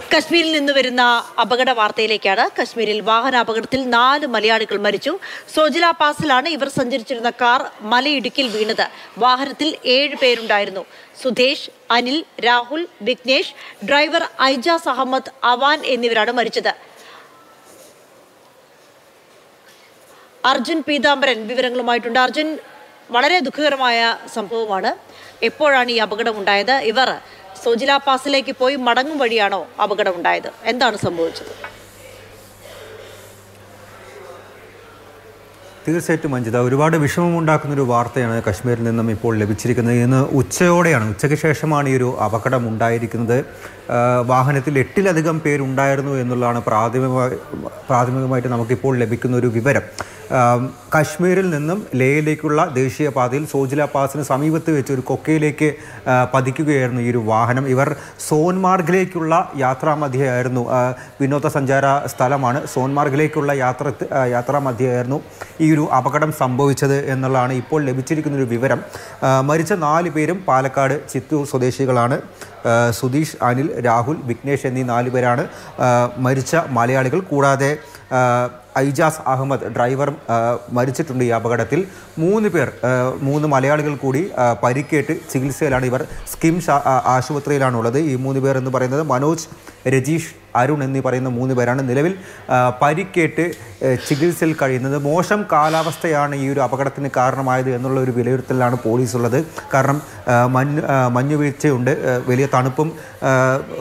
കശ്മീരിൽ നിന്ന് വരുന്ന അപകട വാർത്തയിലേക്കാണ് കശ്മീരിൽ വാഹനാപകടത്തിൽ നാല് മലയാളികൾ മരിച്ചു സോജില പാസിലാണ് ഇവർ സഞ്ചരിച്ചിരുന്ന കാർ മലയിടുക്കിൽ വീണത് വാഹനത്തിൽ ഏഴ് പേരുണ്ടായിരുന്നു സുധേഷ് അനിൽ രാഹുൽ വിഘ്നേഷ് ഡ്രൈവർ ഐജാസ് അഹമ്മദ് അവാൻ എന്നിവരാണ് മരിച്ചത് അർജുൻ പീതാംബരൻ വിവരങ്ങളുമായിട്ടുണ്ട് അർജുൻ വളരെ ദുഃഖകരമായ സംഭവമാണ് എപ്പോഴാണ് ഈ അപകടം ഉണ്ടായത് ഇവർ സോജില പാസിലേക്ക് പോയി മടങ്ങും വഴിയാണോ അപകടം ഉണ്ടായത് എന്താണ് സംഭവിച്ചത് തീർച്ചയായിട്ടും മഞ്ജിത ഒരുപാട് വിഷമമുണ്ടാക്കുന്ന ഒരു വാർത്തയാണ് കശ്മീരിൽ നിന്നും ഇപ്പോൾ ലഭിച്ചിരിക്കുന്നത് ഇന്ന് ഉച്ചയോടെയാണ് ഉച്ചയ്ക്ക് ശേഷമാണ് ഈ ഒരു അപകടം ഉണ്ടായിരിക്കുന്നത് ആ, വാഹനത്തിൽ എട്ടിലധികം പേരുണ്ടായിരുന്നു എന്നുള്ളതാണ് പ്രാഥമികമായി പ്രാഥമികമായിട്ട് നമുക്കിപ്പോൾ ലഭിക്കുന്ന ഒരു വിവരം ആ, കശ്മീരിൽ നിന്നും ലേയിലേക്കുള്ള ദേശീയപാതയിൽ സോജില പാസിന് സമീപത്ത് വെച്ച് ഒരു കൊക്കയിലേക്ക് ആ, പതിക്കുകയായിരുന്നു ഈ ഒരു വാഹനം ഇവർ സോൻമാർഗിലേക്കുള്ള യാത്രാമധ്യയായിരുന്നു ആ, വിനോദസഞ്ചാര സ്ഥലമാണ് സോൻമാർഗിലേക്കുള്ള യാത്ര ആ, യാത്രാമധ്യയായിരുന്നു ഈ ഒരു അപകടം സംഭവിച്ചത് എന്നുള്ളതാണ് ഇപ്പോൾ ലഭിച്ചിരിക്കുന്ന ഒരു വിവരം ആ, മരിച്ച നാല് പേരും പാലക്കാട് ചിത്തൂർ സ്വദേശികളാണ് ആ, സുധീഷ് അനിൽ രാഹുൽ വിഘ്നേഷ് എന്നീ നാല് പേരാണ് ആ, മരിച്ച മലയാളികൾ കൂടാതെ ആ, ഐജാസ് അഹമ്മദ് ഡ്രൈവർ ആ, മരിച്ചിട്ടുണ്ട് ഈ അപകടത്തിൽ മൂന്ന് പേർ ആ, മൂന്ന് മലയാളികൾ കൂടി ആ, പരിക്കേറ്റ് ചികിത്സയിലാണ് ഇവർ സ്കിംസ് ആ- ആ- ആശുപത്രിയിലാണുള്ളത് ഈ മൂന്ന് പേർ എന്ന് പറയുന്നത് മനോജ് രജീഷ് അരുൺ എന്നീ പറയുന്ന മൂന്ന് പേരാണ് നിലവിൽ ആ, പരിക്കേറ്റ് ഏ, ചികിത്സയിൽ കഴിയുന്നത് മോശം കാലാവസ്ഥയാണ് ഈ ഒരു അപകടത്തിന് കാരണമായത് എന്നുള്ള ഒരു വിലയിരുത്തലാണ് പോലീസ് ഉള്ളത് കാരണം ആ, മഞ്ഞ് ആ, മഞ്ഞുവീഴ്ചയുണ്ട് ആ, വലിയ തണുപ്പും ആ,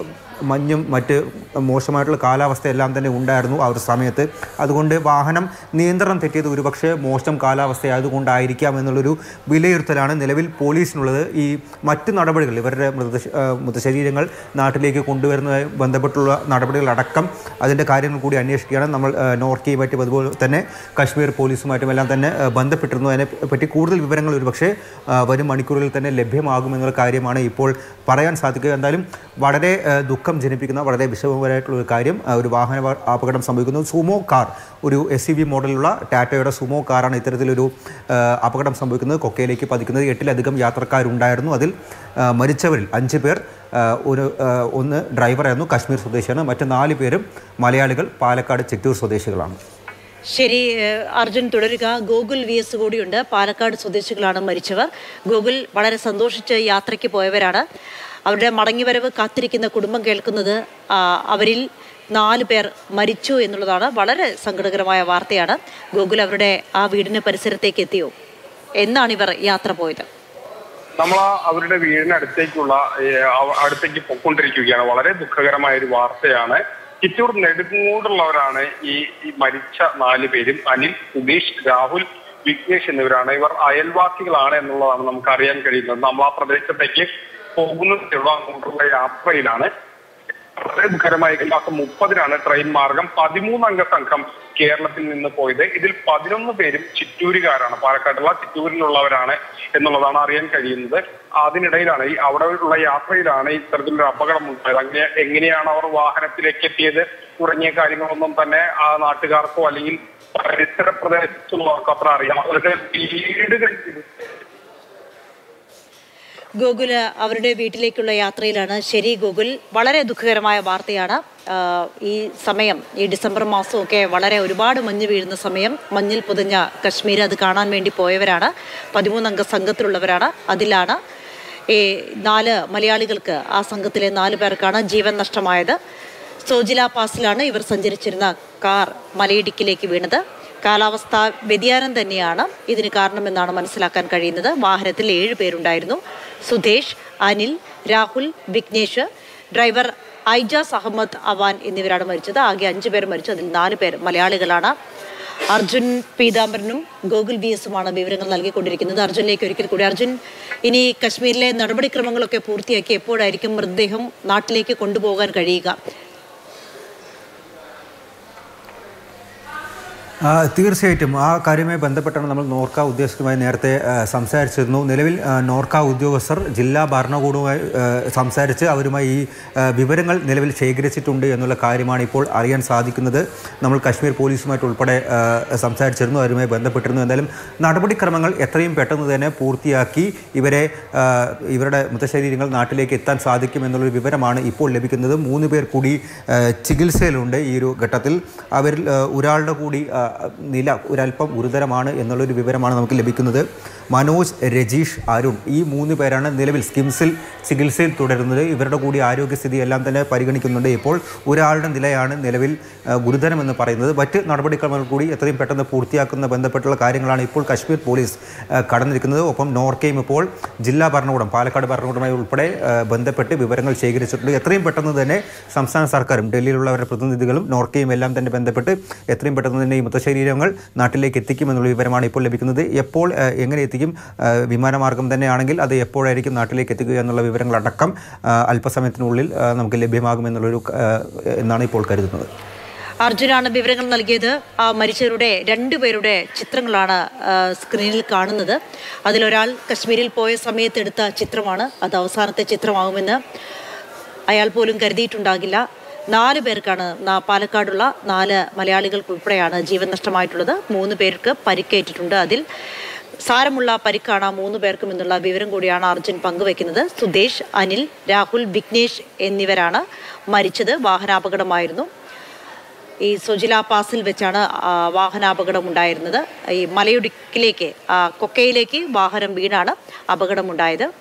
മഞ്ഞും മറ്റ് മോശമായിട്ടുള്ള കാലാവസ്ഥ എല്ലാം തന്നെ ഉണ്ടായിരുന്നു ആ ഒരു സമയത്ത് അതുകൊണ്ട് വാഹനം നിയന്ത്രണം തെറ്റിയത് ഒരുപക്ഷെ മോശം കാലാവസ്ഥയായതുകൊണ്ടായിരിക്കാം എന്നുള്ളൊരു വിലയിരുത്തലാണ് നിലവിൽ പോലീസിനുള്ളത് ഈ മറ്റ് നടപടികൾ ഇവരുടെ മൃത ആ, മൃതശരീരങ്ങൾ നാട്ടിലേക്ക് കൊണ്ടുവരുന്നതുമായി ബന്ധപ്പെട്ടുള്ള നടപടികളടക്കം അതിൻ്റെ കാര്യങ്ങൾ കൂടി അന്വേഷിക്കുകയാണ് നമ്മൾ ആ, നോർക്കയുമായിട്ടും അതുപോലെ തന്നെ കശ്മീർ പോലീസുമായിട്ടും എല്ലാം തന്നെ ആ, ബന്ധപ്പെട്ടിരുന്നു അതിനെ പറ്റി കൂടുതൽ വിവരങ്ങൾ ഒരുപക്ഷെ ആ, വരും മണിക്കൂറുകളിൽ തന്നെ ലഭ്യമാകുമെന്നുള്ള കാര്യമാണ് ഇപ്പോൾ പറയാൻ സാധിക്കുക എന്തായാലും വളരെ ആ, ദുഃഖം ജനിപ്പിക്കുന്ന വളരെ വിഷമകരമായിട്ടുള്ള ഒരു കാര്യം ആ, ഒരു വാഹന അപ- അപകടം സംഭവിക്കുന്നു സുമോ കാർ ഒരു എസ് സി വി മോഡലുള്ള ടാറ്റയുടെ സുമോ കാറാണ് ഇത്തരത്തിലൊരു ആ, അപകടം സംഭവിക്കുന്നത് കൊക്കയിലേക്ക് പതിക്കുന്നത് എട്ടിലധികം യാത്രക്കാരുണ്ടായിരുന്നു അതിൽ ആ, മരിച്ചവരിൽ അഞ്ച് പേർ ആ, ഒരു ആ, ഒന്ന് ഡ്രൈവറായിരുന്നു കശ്മീർ സ്വദേശിയാണ് മറ്റ് നാല് പേരും മലയാളികൾ പാലക്കാട് ചിറ്റൂർ സ്വദേശികളാണ് ശരി ഏഹ്, അർജുൻ തുടരുക ഗോകുൽ വി എസ് കൂടിയുണ്ട് പാലക്കാട് സ്വദേശികളാണ് മരിച്ചവർ ഗോകുൽ വളരെ സന്തോഷിച്ച് യാത്രയ്ക്ക് പോയവരാണ് അവരുടെ മടങ്ങിവരവ് കാത്തിരിക്കുന്ന കുടുംബം കേൾക്കുന്നത് ആ, അവരിൽ നാല് പേർ മരിച്ചു എന്നുള്ളതാണ് വളരെ സങ്കടകരമായ വാർത്തയാണ് ഗോകുൽ അവരുടെ ആ വീടിന് പരിസരത്തേക്ക് എത്തിയോ എന്നാണ് ഇവർ യാത്ര പോയത് നമ്മൾ ആ അവരുടെ വീടിനടുത്തേക്കുള്ള ഏ, അവ- അടുത്തേക്ക് പൊക്കൊണ്ടിരിക്കുകയാണ് വളരെ ദുഃഖകരമായ ഒരു വാർത്തയാണ് ചിറ്റൂർ നെടുങ്ങോടുള്ളവരാണ് ഈ ഈ മരിച്ച നാല് പേരും അനിൽ സുധീഷ് രാഹുൽ വിഘ്നേഷ് എന്നിവരാണ് ഇവർ അയൽവാസികളാണ് എന്നുള്ളതാണ് നമുക്ക് അറിയാൻ കഴിയുന്നത് നമ്മൾ ആ പ്രദേശത്തേക്ക് പോകുന്നതിനുള്ള അങ്ങോട്ടുള്ള യാത്രയിലാണ് വളരെ ദുഃഖകരമായി ഈ മാസം മുപ്പതിനാണ് ട്രെയിൻ മാർഗം പതിമൂന്നംഗ സംഘം കേരളത്തിൽ നിന്ന് പോയത് ഇതിൽ പതിനൊന്ന് പേരും ചിറ്റൂരുകാരാണ് പാലക്കാട്ടുള്ള ചിറ്റൂരിലുള്ളവരാണ് എന്നുള്ളതാണ് അറിയാൻ കഴിയുന്നത് അതിനിടയിലാണ് ഈ അവിടെ ഉള്ള യാത്രയിലാണ് ഇത്തരത്തിലൊരു അപകടം ഉണ്ടായത് അങ്ങനെ എങ്ങനെയാണ് അവർ വാഹനത്തിലേക്ക് എത്തിയത് തുടങ്ങിയ കാര്യങ്ങളൊന്നും തന്നെ ആ നാട്ടുകാർക്കോ അല്ലെങ്കിൽ പരിസര പ്രദേശത്തുള്ളവർക്കോ അത്ര അറിയാം അവരുടെ വീടുകൾ ഗോകുല് അവരുടെ വീട്ടിലേക്കുള്ള യാത്രയിലാണ് ശരി ഗോകുൽ വളരെ ദുഃഖകരമായ വാർത്തയാണ് ആഹ് ഈ സമയം ഈ ഡിസംബർ മാസമൊക്കെ വളരെ ഒരുപാട് മഞ്ഞ് വീഴുന്ന സമയം മഞ്ഞിൽ പുതഞ്ഞ കശ്മീർ അത് കാണാൻ വേണ്ടി പോയവരാണ് പതിമൂന്നംഗ സംഘത്തിലുള്ളവരാണ് അതിലാണ് ഈ നാല് മലയാളികൾക്ക് ആ സംഘത്തിലെ നാല് പേർക്കാണ് ജീവൻ നഷ്ടമായത് സോജില പാസിലാണ് ഇവർ സഞ്ചരിച്ചിരുന്ന കാർ മലയിടുക്കിലേക്ക് വീണത് കാലാവസ്ഥാ വ്യതിയാനം തന്നെയാണ് ഇതിന് കാരണമെന്നാണ് മനസ്സിലാക്കാൻ കഴിയുന്നത് വാഹനത്തിൽ ഏഴ് പേരുണ്ടായിരുന്നു സുധേഷ് അനിൽ രാഹുൽ വിഘ്നേഷ് ഡ്രൈവർ ഐജാസ് അഹമ്മദ് അവാൻ എന്നിവരാണ് മരിച്ചത് ആകെ അഞ്ചു പേർ മരിച്ചു അതിൽ നാല് പേർ മലയാളികളാണ് അർജുൻ പീതാംബരനും ഗോകുൽ ബി എസുമാണ് വിവരങ്ങൾ നൽകിക്കൊണ്ടിരിക്കുന്നത് അർജുനിലേക്ക് ഒരിക്കൽ കൂടി അർജുൻ ഇനി കശ്മീരിലെ നടപടിക്രമങ്ങളൊക്കെ പൂർത്തിയാക്കി എപ്പോഴായിരിക്കും മൃതദേഹം നാട്ടിലേക്ക് കൊണ്ടുപോകാൻ കഴിയുക ആ, തീർച്ചയായിട്ടും ആ കാര്യവുമായി ബന്ധപ്പെട്ടാണ് നമ്മൾ നോർക്ക ഉദ്യോഗസ്ഥരുമായി നേരത്തെ ആ, സംസാരിച്ചിരുന്നു നിലവിൽ ആ, നോർക്ക ഉദ്യോഗസ്ഥർ ജില്ലാ ഭരണകൂടവുമായി ആ, സംസാരിച്ച് അവരുമായി ഈ ആ, വിവരങ്ങൾ നിലവിൽ ശേഖരിച്ചിട്ടുണ്ട് എന്നുള്ള കാര്യമാണ് ഇപ്പോൾ അറിയാൻ സാധിക്കുന്നത് നമ്മൾ കശ്മീർ പോലീസുമായിട്ട് ഉൾപ്പെടെ ആ, സംസാരിച്ചിരുന്നു അവരുമായി ബന്ധപ്പെട്ടിരുന്നു എന്തായാലും നടപടിക്രമങ്ങൾ എത്രയും പെട്ടെന്ന് തന്നെ പൂർത്തിയാക്കി ഇവരെ ആ, ഇവരുടെ മൃതശരീരങ്ങൾ നാട്ടിലേക്ക് എത്താൻ സാധിക്കും എന്നുള്ളൊരു വിവരമാണ് ഇപ്പോൾ ലഭിക്കുന്നത് മൂന്ന് പേർ കൂടി ആ, ചികിത്സയിലുണ്ട് ഈ ഒരു ഘട്ടത്തിൽ അവരിൽ ആ, ഒരാളുടെ കൂടി ആ, നില ഒരല്പം ഗുരുതരമാണ് എന്നുള്ളൊരു വിവരമാണ് നമുക്ക് ലഭിക്കുന്നത് മനോജ് രജീഷ് അരുൺ ഈ മൂന്ന് പേരാണ് നിലവിൽ സ്കിംസിൽ ചികിത്സയിൽ തുടരുന്നത് ഇവരുടെ കൂടി ആരോഗ്യസ്ഥിതി എല്ലാം തന്നെ പരിഗണിക്കുന്നുണ്ട് ഇപ്പോൾ ഒരാളുടെ നിലയാണ് നിലവിൽ ആ, ഗുരുതരമെന്ന് പറയുന്നത് മറ്റ് നടപടിക്രമങ്ങൾ കൂടി എത്രയും പെട്ടെന്ന് പൂർത്തിയാക്കുന്ന ബന്ധപ്പെട്ടുള്ള കാര്യങ്ങളാണ് ഇപ്പോൾ കശ്മീർ പോലീസ് ആ, കടന്നിരിക്കുന്നത് ഒപ്പം നോർക്കയും ഇപ്പോൾ ജില്ലാ ഭരണകൂടം പാലക്കാട് ഭരണകൂടമായി ഉൾപ്പെടെ ആ, ബന്ധപ്പെട്ട് വിവരങ്ങൾ ശേഖരിച്ചിട്ടുണ്ട് എത്രയും പെട്ടെന്ന് തന്നെ സംസ്ഥാന സർക്കാരും ഡൽഹിയിലുള്ളവരുടെ പ്രതിനിധികളും നോർക്കയും എല്ലാം തന്നെ ബന്ധപ്പെട്ട് എത്രയും പെട്ടെന്ന് തന്നെ ഈ മൃതശരീരങ്ങൾ നാട്ടിലേക്ക് എത്തിക്കുമെന്നുള്ള വിവരമാണ് ഇപ്പോൾ ലഭിക്കുന്നത് എപ്പോൾ ആ, എങ്ങനെ എത്തിക്കും ആ, വിമാനമാർഗം തന്നെയാണെങ്കിൽ അത് എപ്പോഴായിരിക്കും നാട്ടിലേക്ക് എത്തിക്കുക എന്നുള്ള വിവരങ്ങളടക്കം ആ, അല്പസമയത്തിനുള്ളിൽ ആ, നമുക്ക് ലഭ്യമാകുമെന്നുള്ളൊരു ആ, എന്നാണ് ഇപ്പോൾ കരുതുന്നത് അർജുനാണ് വിവരങ്ങൾ നൽകിയത് ആ മരിച്ചവരുടെ രണ്ടുപേരുടെ ചിത്രങ്ങളാണ് ആ, സ്ക്രീനിൽ കാണുന്നത് അതിലൊരാൾ കശ്മീരിൽ പോയ സമയത്ത് എടുത്ത ചിത്രമാണ് അത് അവസാനത്തെ ചിത്രമാകുമെന്ന് അയാൾ പോലും കരുതിയിട്ടുണ്ടാകില്ല നാല് പേർക്കാണ് നാ- പാലക്കാടുള്ള നാല് മലയാളികൾക്ക് ഉൾപ്പെടെയാണ് ജീവൻ നഷ്ടമായിട്ടുള്ളത് മൂന്ന് പേർക്ക് പരിക്കേറ്റിട്ടുണ്ട് അതിൽ സാരമുള്ള പരിക്കാണ് ആ മൂന്ന് പേർക്കും എന്നുള്ള വിവരം കൂടിയാണ് അർജുൻ പങ്കുവെക്കുന്നത് സുദേശ് അനിൽ രാഹുൽ വിഘ്നേഷ് എന്നിവരാണ് മരിച്ചത് വാഹനാപകടമായിരുന്നു ഈ സുജില പാസിൽ വെച്ചാണ് ആ, വാഹനാപകടം ഉണ്ടായിരുന്നത് ഈ മലയിടുക്കിലേക്ക് ആ, കൊക്കയിലേക്ക് വാഹനം വീണാണ് അപകടമുണ്ടായത്